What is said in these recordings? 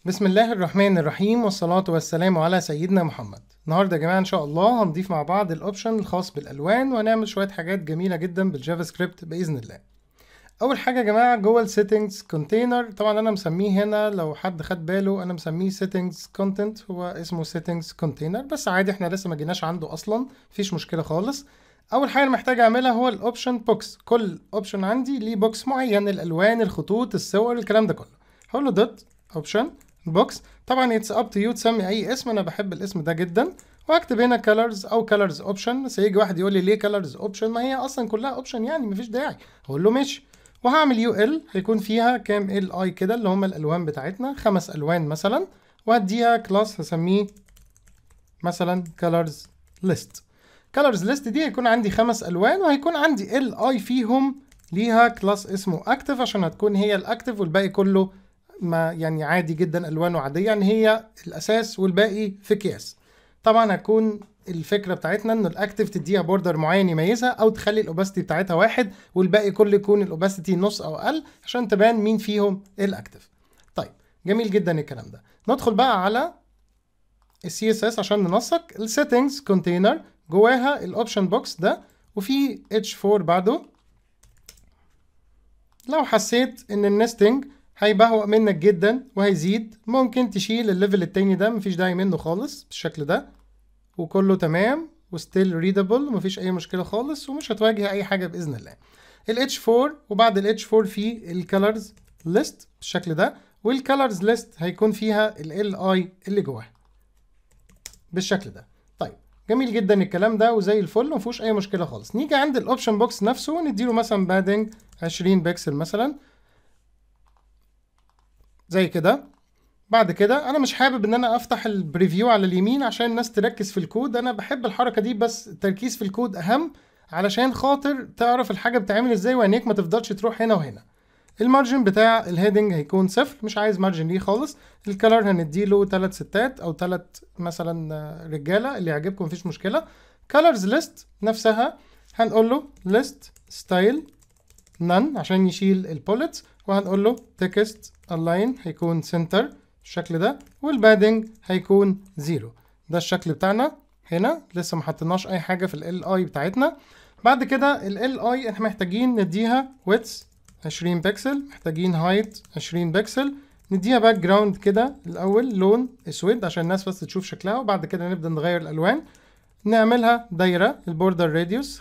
بسم الله الرحمن الرحيم والصلاة والسلام على سيدنا محمد النهاردة يا جماعة إن شاء الله هنضيف مع بعض الأوبشن الخاص بالألوان وهنعمل شوية حاجات جميلة جدا بالجافا سكريبت بإذن الله أول حاجة يا جماعة جوه السيتنجز كونتينر طبعا أنا مسميه هنا لو حد خد باله أنا مسميه سيتنجز كونتنت هو اسمه سيتنجز كونتينر بس عادي احنا لسه ما جيناش عنده أصلا مفيش مشكلة خالص اول حاجه انا محتاج اعملها هو الاوبشن بوكس كل اوبشن عندي ليه بوكس معين الالوان الخطوط الصور الكلام ده كله هقول له دوت اوبشن بوكس طبعا اتس اب تو يو تسمي اي اسم انا بحب الاسم ده جدا واكتب هنا كلرز او كلرز اوبشن بس هيجي واحد يقول لي ليه كلرز اوبشن ما هي اصلا كلها اوبشن يعني مفيش داعي هقول له ماشي وهعمل يو ال هيكون فيها كام ال اي كده اللي هم الالوان بتاعتنا خمس الوان مثلا وهديها كلاس هسميه مثلا كلرز ليست كلرز ليست دي هيكون عندي خمس الوان وهيكون عندي ال اي فيهم ليها كلاس اسمه اكتف عشان هتكون هي الاكتف والباقي كله ما يعني عادي جدا الوانه عاديه يعني هي الاساس والباقي في اكياس طبعا هتكون الفكره بتاعتنا ان الاكتف تديها بوردر معين يميزها او تخلي الاوباستي بتاعتها واحد والباقي كله يكون الاوباستي نص او اقل عشان تبان مين فيهم الاكتف طيب جميل جدا الكلام ده ندخل بقى على السي اس اس عشان ننسق السيتنجز كونتينر جواها الاوبشن بوكس ده وفي اتش 4 بعده لو حسيت ان النستنج هيبهوأ منك جدا وهيزيد ممكن تشيل الليفل التاني ده مفيش داعي منه خالص بالشكل ده وكله تمام وستيل ريدابل ومفيش اي مشكله خالص ومش هتواجه اي حاجه باذن الله ال H4 وبعد ال H4 في الكالرز ليست بالشكل ده والكالرز ليست هيكون فيها ال LI اللي جواها بالشكل ده طيب جميل جدا الكلام ده وزي الفل ومفيهوش اي مشكله خالص نيجي عند الاوبشن بوكس نفسه ونديله مثلا بادنج 20 بكسل مثلا زي كده بعد كده انا مش حابب ان انا افتح البريفيو على اليمين عشان الناس تركز في الكود انا بحب الحركه دي بس التركيز في الكود اهم علشان خاطر تعرف الحاجه بتتعمل ازاي وعينيك ما تفضلش تروح هنا وهنا المارجن بتاع الهيدنج هيكون صفر مش عايز مارجن ليه خالص الكلر هنديله تلات ستات او تلات مثلا رجاله اللي يعجبكم مفيش مشكله كلرز ليست نفسها هنقول له ليست ستايل none عشان يشيل البوليتس وهنقول له تكست الاين هيكون سنتر بالشكل ده والبادنج هيكون زيرو ده الشكل بتاعنا هنا لسه ما حطيناش اي حاجه في ال اي بتاعتنا بعد كده ال اي احنا محتاجين نديها ويتس 20 بكسل محتاجين هايت 20 بكسل نديها باك جراوند كده الاول لون اسود عشان الناس بس تشوف شكلها وبعد كده نبدا نغير الالوان نعملها دايره البوردر راديوس 50%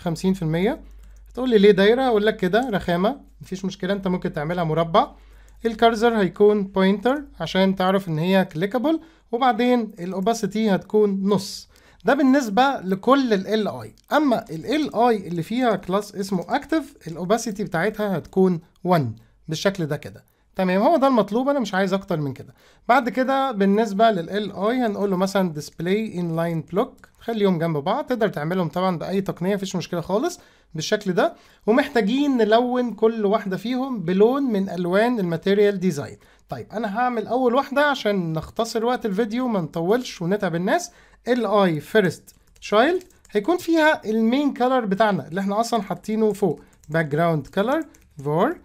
تقول لي ليه دايره اقول لك كده رخامه مفيش مشكله انت ممكن تعملها مربع الكارزر هيكون بوينتر عشان تعرف ان هي كليكابل وبعدين الاوباسيتي هتكون نص ده بالنسبه لكل ال اي اما ال اي اللي فيها كلاس اسمه اكتف الاوباسيتي بتاعتها هتكون 1 بالشكل ده كده تمام هو ده المطلوب انا مش عايز اكتر من كده بعد كده بالنسبه لل اي هنقول له مثلا ديسبلاي ان لاين بلوك خليهم جنب بعض تقدر تعملهم طبعا باي تقنيه مفيش مشكله خالص بالشكل ده ومحتاجين نلون كل واحده فيهم بلون من الوان الماتيريال ديزاين طيب انا هعمل اول واحده عشان نختصر وقت الفيديو ما نطولش ونتعب الناس ال اي فيرست تشايلد هيكون فيها المين كلر بتاعنا اللي احنا اصلا حاطينه فوق باك جراوند كلر فور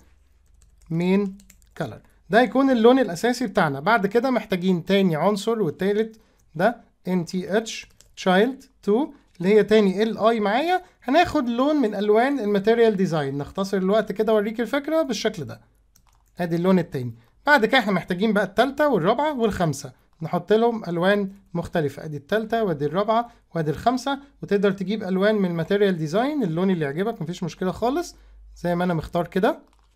مين كلر ده هيكون اللون الاساسي بتاعنا بعد كده محتاجين تاني عنصر والتالت ده NTH child 2 اللي هي تاني ال اي معايا هناخد لون من الوان الماتيريال ديزاين نختصر الوقت كده اوريك الفكره بالشكل ده ادي اللون التاني بعد كده احنا محتاجين بقى التالتة والرابعة والخامسة نحط لهم الوان مختلفة ادي التالتة وادي الرابعة وادي الخامسة وتقدر تجيب الوان من الماتيريال ديزاين اللون اللي يعجبك مفيش مشكلة خالص زي ما انا مختار كده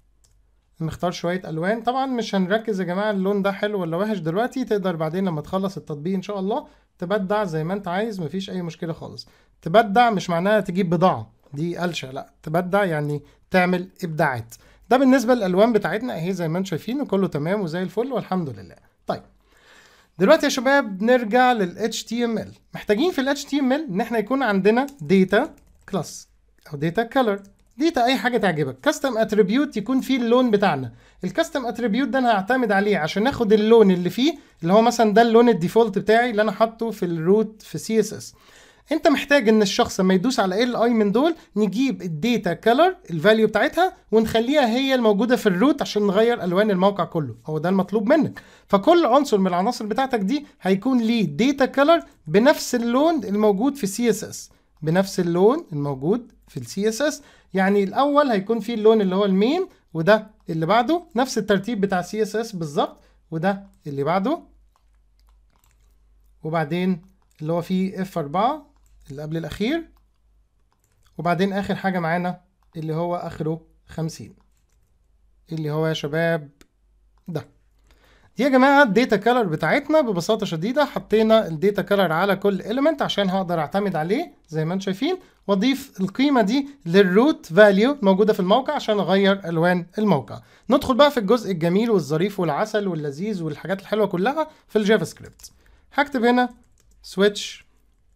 نختار شوية ألوان طبعا مش هنركز يا جماعة اللون ده حلو ولا وحش دلوقتي تقدر بعدين لما تخلص التطبيق إن شاء الله تبدع زي ما أنت عايز مفيش أي مشكلة خالص تبدع مش معناها تجيب بضاعة دي قلشة لا تبدع يعني تعمل إبداعات ده بالنسبة للألوان بتاعتنا أهي زي ما أنتم شايفين وكله تمام وزي الفل والحمد لله طيب دلوقتي يا شباب نرجع لل HTML محتاجين في ال HTML إن احنا يكون عندنا data class أو data color ديتا اي حاجه تعجبك كاستم اتريبيوت يكون فيه اللون بتاعنا الكاستم اتريبيوت ده انا هعتمد عليه عشان ناخد اللون اللي فيه اللي هو مثلا ده اللون الديفولت بتاعي اللي انا حاطه في الروت في سي اس اس انت محتاج ان الشخص لما يدوس على ال اي من دول نجيب الداتا كلر الفاليو بتاعتها ونخليها هي الموجوده في الروت عشان نغير الوان الموقع كله هو ده المطلوب منك فكل عنصر من العناصر بتاعتك دي هيكون ليه داتا كلر بنفس اللون الموجود في السي اس اس بنفس اللون الموجود في السي اس اس يعني الاول هيكون فيه اللون اللي هو المين وده اللي بعده نفس الترتيب بتاع السي اس اس بالظبط وده اللي بعده وبعدين اللي هو فيه اف 4 اللي قبل الاخير وبعدين اخر حاجه معانا اللي هو اخره 50 اللي هو يا شباب ده دي يا جماعه الداتا كلر بتاعتنا ببساطه شديده حطينا الداتا كلر على كل اليمنت عشان هقدر اعتمد عليه زي ما انتم شايفين واضيف القيمه دي للروت فاليو موجوده في الموقع عشان اغير الوان الموقع ندخل بقى في الجزء الجميل والظريف والعسل واللذيذ والحاجات الحلوه كلها في الجافا سكريبت هكتب هنا switch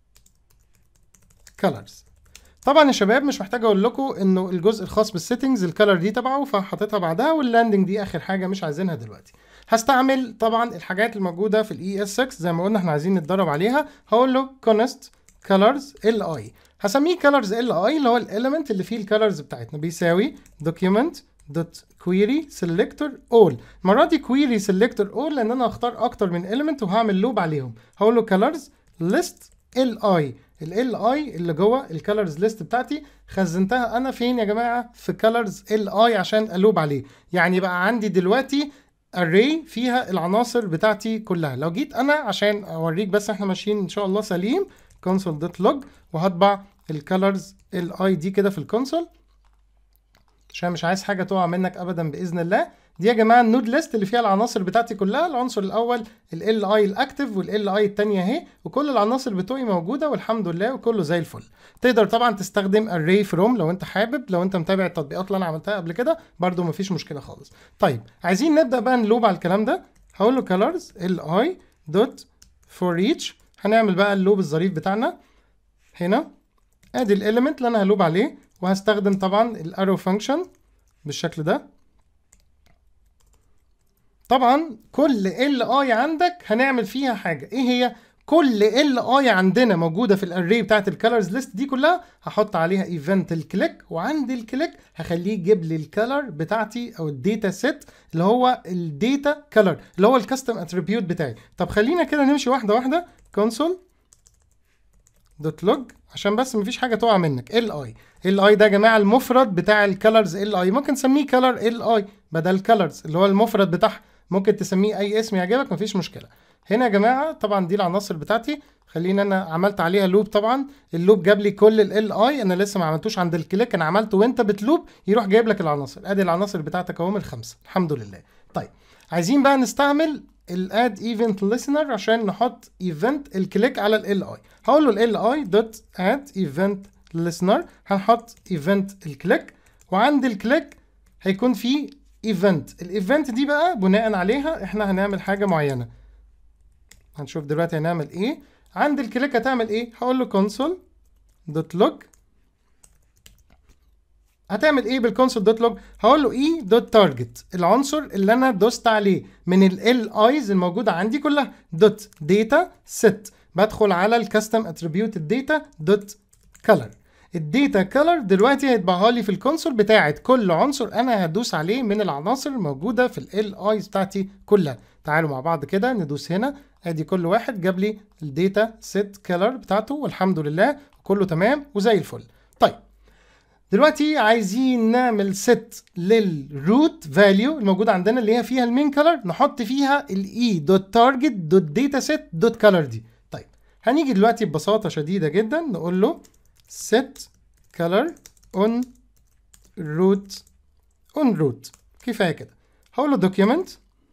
colors طبعا يا شباب مش محتاج اقول لكم انه الجزء الخاص بالسيتنجز الكالر دي تبعه فحطيتها بعدها واللاندنج دي اخر حاجه مش عايزينها دلوقتي هستعمل طبعا الحاجات الموجوده في الاي اس 6 زي ما قلنا احنا عايزين نتدرب عليها هقول له const colors ال اي هسميه colors ال اي اللي هو الاليمنت اللي فيه الكالرز بتاعتنا بيساوي document دوت كويري سيلكتور اول المره دي كويري سيلكتور اول لان انا هختار اكتر من element وهعمل لوب عليهم هقول له colors list ال اي ال اي اللي جوه الكالرز ليست بتاعتي خزنتها انا فين يا جماعه في كالرز ال اي عشان الوب عليه يعني بقى عندي دلوقتي array فيها العناصر بتاعتي كلها لو جيت انا عشان اوريك بس احنا ماشيين ان شاء الله سليم console.log وهطبع الكالرز ال اي دي كده في الكونسول عشان مش عايز حاجه تقع منك ابدا باذن الله دي يا جماعه النود ليست اللي فيها العناصر بتاعتي كلها العنصر الاول ال اي الاكتف والال اي الثانيه اهي وكل العناصر بتوعي موجوده والحمد لله وكله زي الفل تقدر طبعا تستخدم array from لو انت حابب لو انت متابع التطبيقات اللي انا عملتها قبل كده برده مفيش مشكله خالص طيب عايزين نبدا بقى نلوب على الكلام ده هقول له colors ال اي دوت for each هنعمل بقى اللوب الظريف بتاعنا هنا ادي الاليمنت اللي انا هلوب عليه وهستخدم طبعا الارو فانكشن بالشكل ده طبعا كل ال اي عندك هنعمل فيها حاجه ايه هي كل ال اي عندنا موجوده في الاري بتاعت الكالرز ليست دي كلها هحط عليها ايفنت الكليك وعند الكليك هخليه يجيب لي الكالر بتاعتي او الداتا سيت اللي هو الداتا كالر اللي هو الكاستم اتريبيوت بتاعي طب خلينا كده نمشي واحده واحده كونسول دوت لوج عشان بس مفيش حاجه تقع منك ال اي ال اي ده يا جماعه المفرد بتاع الكالرز ال اي ممكن نسميه كالر ال اي بدل كالرز اللي هو المفرد بتاعها ممكن تسميه اي اسم يعجبك مفيش مشكله هنا يا جماعه طبعا دي العناصر بتاعتي خليني انا عملت عليها لوب طبعا اللوب جاب لي كل ال اي انا لسه ما عملتوش عند الكليك انا عملته وانت بتلوب يروح جايب لك العناصر ادي العناصر بتاعتك اهو من الخمسه الحمد لله طيب عايزين بقى نستعمل الاد ايفنت listener عشان نحط ايفنت الكليك على ال اي هقول له ال اي دوت اد ايفنت listener هنحط ايفنت الكليك وعند الكليك هيكون في ايفنت الايفنت دي بقى بناء عليها احنا هنعمل حاجه معينه هنشوف دلوقتي هنعمل ايه عند الكليك هتعمل ايه هقول له كونسول دوت لوج هتعمل ايه بالكونسول دوت لوج هقول له اي دوت تارجت العنصر اللي انا دوست عليه من ال ايز الموجوده عندي كلها دوت داتا ست بدخل على الكاستم اتريبيوت الداتا دوت كلر الداتا كلر دلوقتي هيطبعها لي في الكونسول بتاعت كل عنصر انا هدوس عليه من العناصر الموجوده في ال ايز بتاعتي كلها تعالوا مع بعض كده ندوس هنا ادي كل واحد جاب لي الداتا سيت كلر بتاعته والحمد لله كله تمام وزي الفل طيب دلوقتي عايزين نعمل ست للروت فاليو الموجوده عندنا اللي هي فيها المين كلر نحط فيها الاي دوت تارجت دوت داتا سيت دوت كلر دي طيب هنيجي دلوقتي ببساطه شديده جدا نقول له set color on root on root كفايه كده هقول له document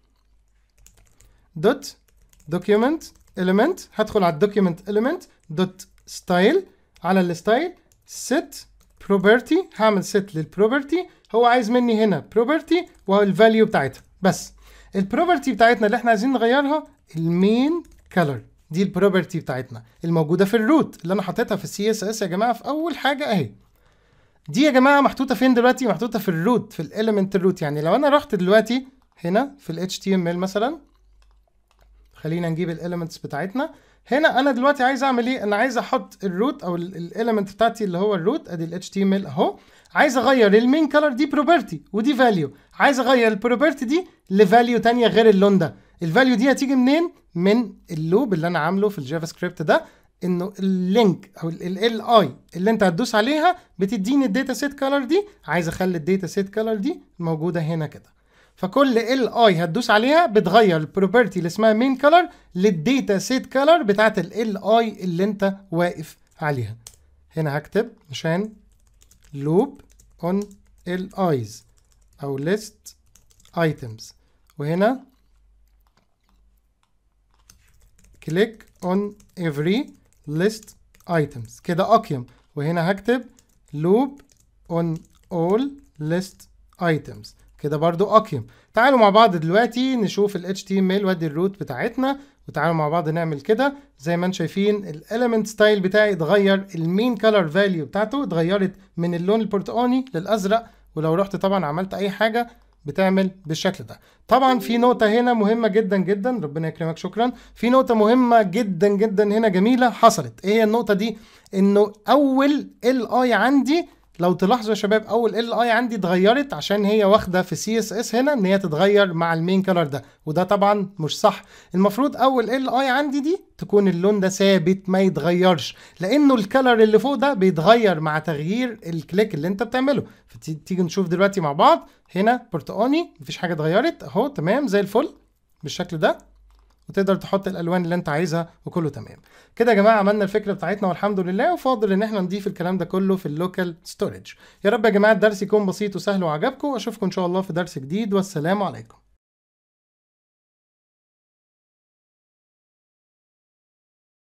dot document element هدخل على document element dot style على الستايل set property هعمل set للبروبرتي هو عايز مني هنا property والفاليو بتاعتها بس البروبرتي بتاعتنا اللي احنا عايزين نغيرها المين color دي البروبرتي بتاعتنا الموجوده في الروت اللي انا حاططها في السي اس اس يا جماعه في اول حاجه اهي دي يا جماعه محطوطه فين دلوقتي محطوطه في الروت في الاليمنت الروت يعني لو انا رحت دلوقتي هنا في ال HTML مثلا خلينا نجيب الاليمنتس بتاعتنا هنا انا دلوقتي عايز اعمل ايه انا عايز احط الروت او الاليمنت بتاعتي اللي هو الروت ادي ال HTML اهو عايز اغير المين كلر دي بروبرتي ودي فاليو عايز اغير البروبرتي دي لفاليو تانية غير اللون ده الفاليو دي هتيجي منين من اللوب اللي انا عامله في الجافا سكريبت ده انه اللينك او ال اي اللي انت هتدوس عليها بتديني الداتا سيت كلر دي عايز اخلي الداتا سيت كلر دي موجوده هنا كده فكل ال اي هتدوس عليها بتغير البروبرتي اللي اسمها مين كلر للداتا سيت كلر بتاعت ال اي اللي انت واقف عليها هنا هكتب عشان لوب اون ال ايز او list items وهنا كليك اون every list items كده اقيم وهنا هكتب loop on all list items كده برضو اقيم تعالوا مع بعض دلوقتي نشوف ال HTML وادي الروت بتاعتنا وتعالوا مع بعض نعمل كده زي ما انتم شايفين الاليمنت ستايل بتاعي اتغير المين كلر فاليو بتاعته اتغيرت من اللون البرتقاني للازرق ولو رحت طبعا عملت اي حاجه بتعمل بالشكل ده طبعا في نقطة هنا مهمة جدا جدا ربنا يكرمك شكرا في نقطة مهمة جدا جدا هنا جميلة حصلت ايه هي النقطة دي انه اول ال اي عندي لو تلاحظوا يا شباب اول ال اي عندي اتغيرت عشان هي واخده في سي اس اس هنا ان هي تتغير مع المين كلر ده وده طبعا مش صح المفروض اول ال اي عندي دي تكون اللون ده ثابت ما يتغيرش لانه الكلر اللي فوق ده بيتغير مع تغيير الكليك اللي انت بتعمله فتيجي نشوف دلوقتي مع بعض هنا برتقاني مفيش حاجه اتغيرت اهو تمام زي الفل بالشكل ده وتقدر تحط الالوان اللي انت عايزها وكله تمام كده يا جماعه عملنا الفكره بتاعتنا والحمد لله وفاضل ان احنا نضيف الكلام ده كله في اللوكال ستورج يا رب يا جماعه الدرس يكون بسيط وسهل وعجبكم واشوفكم ان شاء الله في درس جديد والسلام عليكم